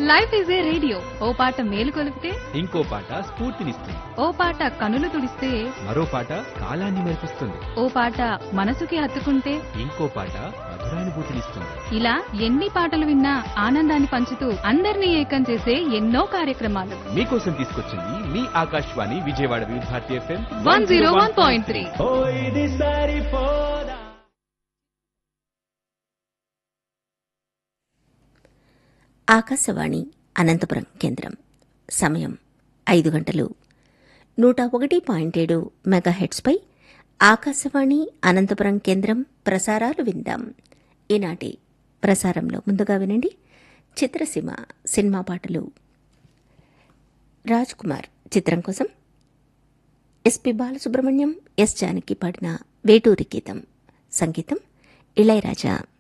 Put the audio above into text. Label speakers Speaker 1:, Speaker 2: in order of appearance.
Speaker 1: life is a radio ఓ పాట మేలు కొలిపితే
Speaker 2: ఇంకో పాట స్ఫూర్తినిస్తుంది
Speaker 1: ఓ పాట కనులు తుడిస్తే
Speaker 2: మరో పాట కాలాన్ని మెరిపిస్తుంది
Speaker 1: ఓ పాట మనసుకి హత్తుకుంటే
Speaker 2: ఇంకో పాట మధురానుభూతినిస్తుంది
Speaker 1: ఇలా ఎన్ని పాటలు విన్నా ఆనందాన్ని పంచుతూ అందరినీ ఏకం చేసే ఎన్నో కార్యక్రమాలు
Speaker 2: మీకోసం తీసుకొచ్చింది మీ Akashvani Vijayawada Vividh Bharati FM
Speaker 1: one zero one point three
Speaker 3: Akashvani Anantapuram కేంద్రం సమయం ఐదు గంటలు నూట ఒకటి పాయింట్ ఏడు మెగాహెట్స్పై ఆకాశవాణి అనంతపురం కేంద్రం ప్రసారాలు విందాం ఈనాటి ప్రసారంలో ముందుగా వినండి చిత్రసీమ సినిమా పాటలు రాజ్ కుమార్ చిత్రం కోసం ఎస్పి బాలసుబ్రహ్మణ్యం ఎస్ జానకి పాడిన వేటూరి గీతం సంగీతం ఇళయరాజా